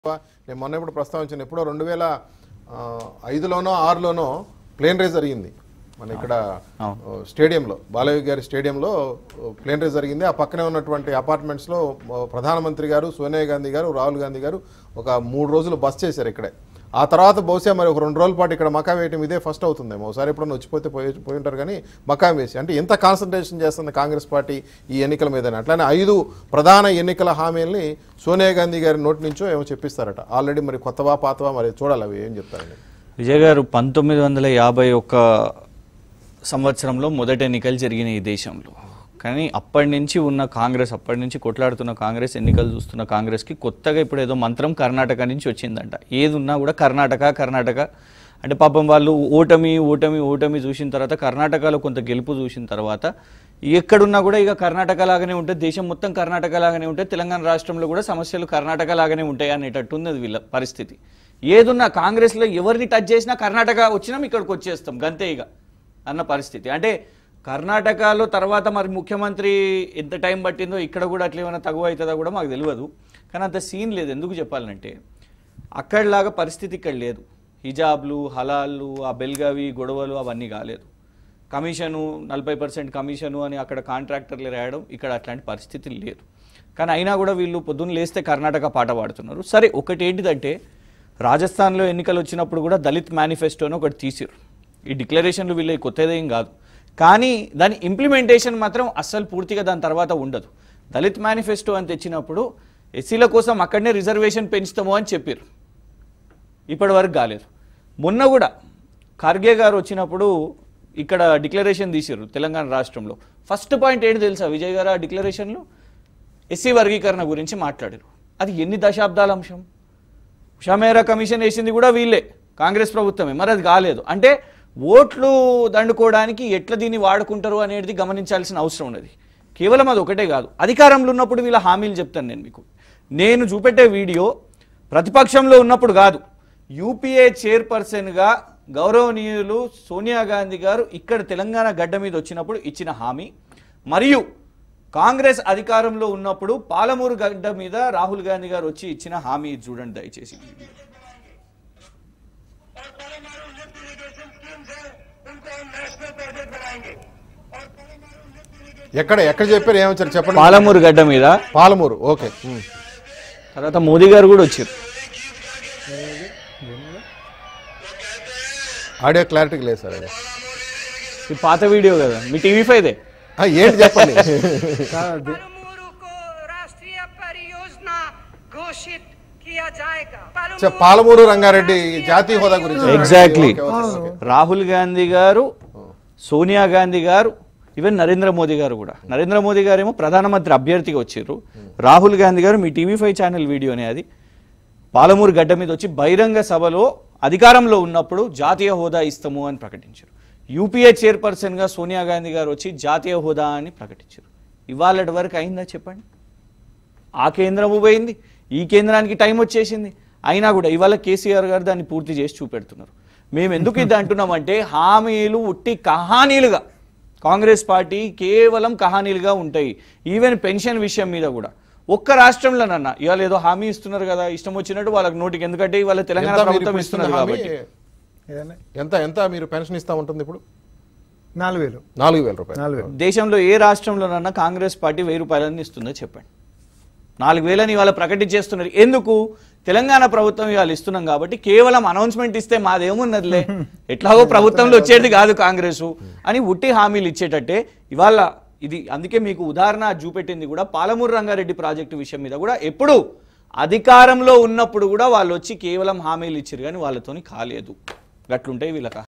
నేను మొన్న ఇప్పుడు ప్రస్తావించాను ఎప్పుడో రెండు వేల ఆ, ఐదులోనో ఆరులోనో ప్లేన్ రేస్ జరిగింది మన ఇక్కడ ఆ, స్టేడియంలో బాలయ్య గారి స్టేడియంలో ఆ, ప్లేన్ రేస్ జరిగింది ఆ పక్కనే ఉన్నటువంటి అపార్ట్మెంట్స్లో ఆ, ప్రధానమంత్రి గారు సోనియా గాంధీ గారు రాహుల్ గాంధీ గారు ఒక మూడు రోజులు బస్ చేశారు ఇక్కడే ఆ తర్వాత బహుశా మరి ఒక రెండు రోజుల పాటు ఇక్కడ మకా వేయటం ఇదే ఫస్ట్ అవుతుందేమో ఒకసారి ఎప్పుడన్నా వచ్చిపోతే పోయి పోయి ఉంటారు కానీ మకా వేసి అంటే ఎంత కాన్సన్ట్రేషన్ చేస్తుంది కాంగ్రెస్ పార్టీ ఈ ఎన్నికల మీద అట్లానే ఐదు ప్రధాన ఎన్నికల హామీల్ని సోనియా గాంధీ గారి నోటి నుంచో ఏమో చెప్పిస్తారట ఆల్రెడీ మరి కొత్తవా పాతవా మరి చూడాలి అవి ఏం చెప్తారండి విజయ్ గారు పంతొమ్మిది వందల యాభై ఒక్క సంవత్సరంలో మొదటి ఎన్నికలు జరిగినాయి ఈ దేశంలో కానీ అప్పటి నుంచి ఉన్న కాంగ్రెస్ అప్పటి నుంచి కొట్లాడుతున్న కాంగ్రెస్ ఎన్నికలు చూస్తున్న కాంగ్రెస్కి కొత్తగా ఇప్పుడు ఏదో మంత్రం కర్ణాటక నుంచి వచ్చిందంట ఏది ఉన్నా కూడా కర్ణాటక కర్ణాటక అంటే పాపం వాళ్ళు ఓటమి ఓటమి ఓటమి చూసిన తర్వాత కర్ణాటకలో కొంత గెలుపు చూసిన తర్వాత ఎక్కడున్నా కూడా ఇక కర్ణాటక లాగానే ఉంటుంది దేశం మొత్తం కర్ణాటక లాగానే ఉంటుంది తెలంగాణ రాష్ట్రంలో కూడా సమస్యలు కర్ణాటక లాగానే ఉంటాయి అనేటట్టు ఉన్నది వీళ్ళ పరిస్థితి ఏదున్నా కాంగ్రెస్లో ఎవరిని టచ్ చేసినా కర్ణాటక వచ్చినాం ఇక్కడికి వచ్చేస్తాం గంతే ఇక అన్న పరిస్థితి అంటే కర్ణాటకలో తర్వాత మరి ముఖ్యమంత్రి ఎంత టైం పట్టిందో ఇక్కడ కూడా అట్లా ఏమైనా తగువ అవుతుందో కూడా మాకు తెలియదు కానీ అంత సీన్ లేదు ఎందుకు చెప్పాలంటే అక్కడలాగా పరిస్థితి ఇక్కడ లేదు హిజాబ్లు హలాళ్ళు ఆ బెల్గావి గొడవలు అవన్నీ కాలేదు కమిషను నలభై పర్సెంట్ కమిషను అని అక్కడ కాంట్రాక్టర్లు రాయడం ఇక్కడ అట్లాంటి పరిస్థితి లేదు కానీ అయినా కూడా వీళ్ళు పొద్దున్న లేస్తే కర్ణాటక పాట పాడుతున్నారు సరే ఒకటి ఏంటిదంటే రాజస్థాన్లో ఎన్నికలు వచ్చినప్పుడు కూడా దళిత్ మేనిఫెస్టోని ఒకటి తీసిరు ఈ డిక్లరేషన్లు వీళ్ళ కొత్తదేం కాదు కానీ దాని ఇంప్లిమెంటేషన్ మాత్రం అస్సలు పూర్తిగా దాని తర్వాత ఉండదు దళిత్ మేనిఫెస్టో అని తెచ్చినప్పుడు ఎస్సీల కోసం అక్కడనే రిజర్వేషన్ పెంచుతాము అని చెప్పారు ఇప్పటి వరకు కాలేదు మొన్న కూడా ఖర్గే గారు వచ్చినప్పుడు ఇక్కడ డిక్లరేషన్ తీసారు తెలంగాణ రాష్ట్రంలో ఫస్ట్ పాయింట్ ఏంటి తెలుసా విజయ్ గారు ఆ డిక్లరేషన్లో ఎస్సీ వర్గీకరణ గురించి మాట్లాడారు అది ఎన్ని దశాబ్దాల అంశం షమేరా కమిషన్ వేసింది కూడా వీళ్ళే కాంగ్రెస్ ప్రభుత్వమే మరి అది కాలేదు అంటే ఓట్లు దండుకోవడానికి ఎట్లా దీన్ని వాడుకుంటారు అనేది గమనించాల్సిన అవసరం ఉన్నది కేవలం అది ఒకటే కాదు అధికారంలో ఉన్నప్పుడు వీళ్ళ హామీలు చెప్తాను నేను మీకు నేను చూపెట్టే వీడియో ప్రతిపక్షంలో ఉన్నప్పుడు కాదు యూపీఏ చైర్పర్సన్గా గౌరవనీయులు సోనియా గాంధీ గారు ఇక్కడ తెలంగాణ గడ్డ మీద వచ్చినప్పుడు ఇచ్చిన హామీ మరియు కాంగ్రెస్ అధికారంలో ఉన్నప్పుడు పాలమూరు గడ్డ మీద రాహుల్ గాంధీ గారు వచ్చి ఇచ్చిన హామీ ఇది చూడండి దయచేసి और परमाणु लिफ्ट इरिगेशन स्कीम्स है उनको हम नेशनल प्रोजेक्ट बनाएंगे और परमाणु लिफ्ट इरिगेशन ఎక్కడ ఎక్కడ చెప్పారు ఏమొచ్చారు చెప్పండి పాలమూరు గడ్డ మీద పాలమూరు ఓకే ఉమ్. తర్వాత మోదీ గారు కూడా వచ్చారు ఆడియో క్లారిటీ లేదు సార్ అది ఇది పాత వీడియో కదా మీ టీవీ ఫైదే ఆ, ఏంటి చెప్పండి पालमूरू को राष्ट्रीय परियोजना घोषित किया जाएगा చె- పాలమూరు రంగారెడ్డి జాతీయ హోదా గురించి exactly okay, okay, okay. Rahul Gandhi గారు సోనియా గాంధీ గారు ఈవెన్ నరేంద్ర మోదీ గారు కూడా నరేంద్ర మోదీ గారు ఏమో ప్రధానమంత్రి అభ్యర్థిగా వచ్చారు రాహుల్ గాంధీ గారు మీ టీవీ ఫైవ్ ఛానల్ వీడియోనే అది పాలమూరు గడ్డ మీద వచ్చి బహిరంగ సభలో అధికారంలో ఉన్నప్పుడు జాతీయ హోదా ఇస్తాము అని ప్రకటించారు యూపీఏ చైర్పర్సన్గా సోనియా గాంధీ గారు వచ్చి జాతీయ హోదా అని ప్రకటించారు ఇవాళ వరకు అయిందా చెప్పండి ఆ కేంద్రము పోయింది ఈ కేంద్రానికి టైం వచ్చేసింది అయినా కూడా ఇవాళ కేసీఆర్ గారు దాన్ని పూర్తి చేసి చూపెడుతున్నారు మేము ఎందుకు ఇది అంటున్నామంటే హామీలు ఉట్టి కహానీలుగా కాంగ్రెస్ పార్టీ కేవలం కహానీలుగా ఉంటాయి ఈవెన్ పెన్షన్ విషయం మీద కూడా ఒక్క రాష్ట్రంలోనన్న ఇవాళ ఏదో హామీ ఇస్తున్నారు కదా ఇష్టం వచ్చినట్టు వాళ్ళకి నోటికి ఎందుకంటే ఇవాళ తెలంగాణ ఎంత మీరు ప్రభుత్వం ఇప్పుడు ఇస్తున్న ఇస్తున్నారు హామీ కాబట్టి ఏదన్నా ఎంత ఎంత మీరు పెన్షన్ ఇస్తా ఉంటుంది ఇప్పుడు నాలుగు వేలు నాలుగు వేల రూపాయలు నాలుగు వేలు దేశంలో ఏ రాష్ట్రంలోనన్నా కాంగ్రెస్ పార్టీ వెయ్యి రూపాయలని ఇస్తుందో చెప్పండి నాలుగు వేలని ఇవాళ ప్రకటించేస్తున్నారు ఎందుకు తెలంగాణ ప్రభుత్వం ఇవాళ ఇస్తున్నాం కాబట్టి కేవలం అనౌన్స్మెంట్ ఇస్తే మాదేమున్నదిలే ఎట్లాగో ప్రభుత్వంలో వచ్చేది కాదు కాంగ్రెస్ అని ఉట్టి హామీలు ఇచ్చేటట్టే ఇవాళ ఇది అందుకే మీకు ఉదాహరణ చూపెట్టింది కూడా పాలమూరు రంగారెడ్డి ప్రాజెక్టు విషయం మీద కూడా ఎప్పుడు అధికారంలో ఉన్నప్పుడు కూడా వాళ్ళు వచ్చి కేవలం హామీలు ఇచ్చారు కానీ వాళ్ళతోని కాలేదు గట్లుంటాయి వీళ్ళ